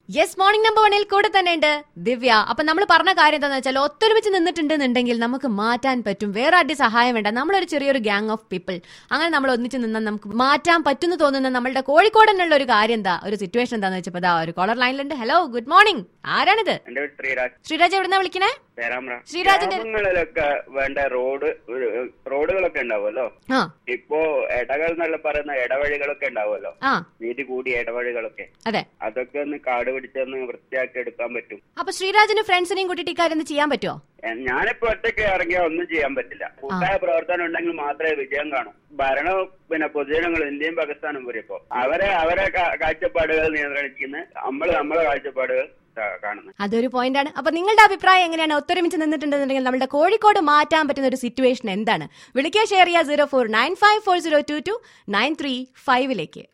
yes morning number വണ്ണിൽ കൂടെ തന്നെ ഉണ്ട് ദിവ്യ അപ്പൊ നമ്മൾ പറഞ്ഞ കാര്യം എന്താണെന്ന് വെച്ചാൽ ഒത്തൊരുമിച്ച് നിന്നിട്ടുണ്ടെന്നുണ്ടെങ്കിൽ നമുക്ക് മാറ്റാൻ പറ്റും വേറെ ആരുടെ സഹായം വേണ്ട നമ്മളൊരു ചെറിയൊരു ഗ്യാങ് ഓഫ് പീപ്പിൾ അങ്ങനെ നമ്മൾ ഒന്നിച്ച് നിന്നാൽ നമുക്ക് മാറ്റാൻ പറ്റുന്നു തോന്നുന്ന നമ്മളുടെ കോഴിക്കോട് തന്നെയുള്ള ഒരു കാര്യം എന്താ ഒരു സിറ്റുവേഷൻ എന്താന്ന് വെച്ചപ്പോ ദാ ഒരു കോളർ ലൈനിലുണ്ട് ഹലോ ഗുഡ് മോർണിംഗ് ആരാണിത് എന്റെ പേര് ശ്രീരാജ് ശ്രീരാജ് എവിടുന്നാ വിളിക്കണേ പേരാമ്പ്ര ശ്രീരാജിന്റെ- ഗ്രാമങ്ങളിലൊക്കെ വേണ്ട റോഡ് ഏഹ്, റോഡുകളൊക്കെ ഉണ്ടാവുമല്ലോ ആ ഇപ്പോ ഇടകൾ എന്നല്ല പറയുന്ന ഇടവഴികളൊക്കെ ഉണ്ടാവുമല്ലോ ആ വീതി കൂടിയ ഇടവഴികളൊക്കെ അതെ അതൊക്കെ ഒന്ന് കാട് പിടിച്ചൊന്ന് വൃത്തിയാക്കി എടുക്കാൻ പറ്റും അപ്പൊ ശ്രീരാജിന് ഫ്രണ്ട്സിനെയും കൂട്ടിയിട്ട് ഇക്കാര്യം ഒന്ന് ചെയ്യാൻ പറ്റുമോ എ- ഞാനിപ്പോ ഒറ്റയ്ക്ക് ഇറങ്ങിയാൽ ഒന്നും ചെയ്യാൻ പറ്റില്ല കൂട്ടായ പ്രവർത്തനം ഉണ്ടെങ്കിൽ മാത്രമേ വിജയം കാണൂ ഭരണവും പിന്നെ പൊതുജനങ്ങളും ഇന്ത്യയും പാകിസ്ഥാനും വരും ഇപ്പോ അവരെ അവരെ കാ- കാഴ്ചപ്പാടുകൾ നിയന്ത്രിക്കുന്ന നമ്മൾ നമ്മളെ കാഴ്ചപ്പാടുകൾ കാ- കാണുന്നത് അതൊരു പോയിന്റ് ആണ് അപ്പൊ നിങ്ങളുടെ അഭിപ്രായം എങ്ങനെയാണ് ഒത്തൊരുമിച്ച് നിന്നിട്ടുണ്ടെന്നുണ്ടെങ്കിൽ നമ്മുടെ കോഴിക്കോട് മാറ്റാൻ പറ്റുന്ന ഒരു സിറ്റുവേഷൻ എന്താണ് വിളിക്കുക ഷെയർ ചെയ്യുക zero four nine five four zero two two nine three ഫൈവിലേക്ക്